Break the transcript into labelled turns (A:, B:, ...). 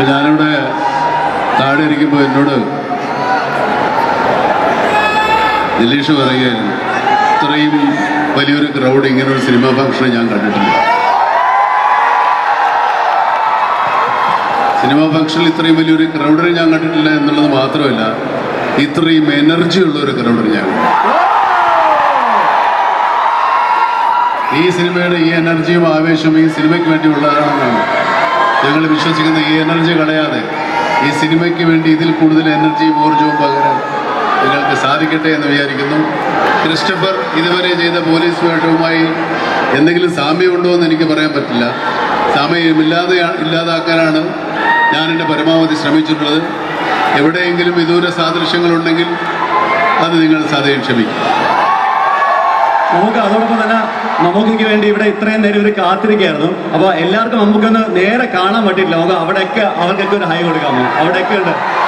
A: അപ്പൊ ഞാനിവിടെ താഴെ ഇരിക്കുമ്പോൾ എന്നോട് ദിലീഷ് പറയുകയായിരുന്നു ഇത്രയും വലിയൊരു ക്രൗഡ് ഇങ്ങനെ ഒരു സിനിമാ ഫംഗ്ഷൻ ഞാൻ കണ്ടിട്ടില്ല സിനിമാ ഫംഗ്ഷനിൽ ഇത്രയും വലിയൊരു ക്രൗഡിനെ ഞാൻ കണ്ടിട്ടില്ല എന്നുള്ളത് മാത്രമല്ല ഇത്രയും എനർജി ഉള്ള ഒരു ക്രൗഡിനെ ഞാൻ കണ്ടു. ഈ സിനിമയുടെ ഈ എനർജിയും ആവേശവും ഈ സിനിമയ്ക്ക് വേണ്ടിയുള്ളതാണെന്നാണ് ഞങ്ങൾ വിശ്വസിക്കുന്ന ഈ എനർജി കളയാതെ ഈ സിനിമയ്ക്ക് വേണ്ടി ഇതിൽ കൂടുതൽ എനർജിയും ഊർജവും പകരാൻ നിങ്ങൾക്ക് സാധിക്കട്ടെ എന്ന് വിചാരിക്കുന്നു ക്രിസ്റ്റഫർ ഇതുവരെ ചെയ്ത പോലീസ് വേഷവുമായി എന്തെങ്കിലും സാമ്യമുണ്ടോ എന്ന് എനിക്ക് പറയാൻ പറ്റില്ല സാമ്യമില്ലാതെ ഇല്ലാതാക്കാനാണ് ഞാൻ എൻ്റെ പരമാവധി ശ്രമിച്ചിട്ടുള്ളത് എവിടെയെങ്കിലും വിദൂര സാദൃശ്യങ്ങളുണ്ടെങ്കിൽ അത് നിങ്ങൾ സദയം ക്ഷമിക്കും
B: നമുക്ക് അതോടൊപ്പം തന്നെ നമുക്കൊക്കെ വേണ്ടി ഇവിടെ ഇത്രയും നേരം ഒരു കാത്തിരിക്കുകയായിരുന്നു അപ്പൊ എല്ലാവർക്കും നമുക്കൊന്ന് നേരെ കാണാൻ പറ്റിയിട്ടില്ല നമുക്ക് അവിടെയൊക്കെ അവർക്കൊക്കെ ഒരു ഹൈ കൊടുക്കാമോ അവിടെയൊക്കെ ഉണ്ട്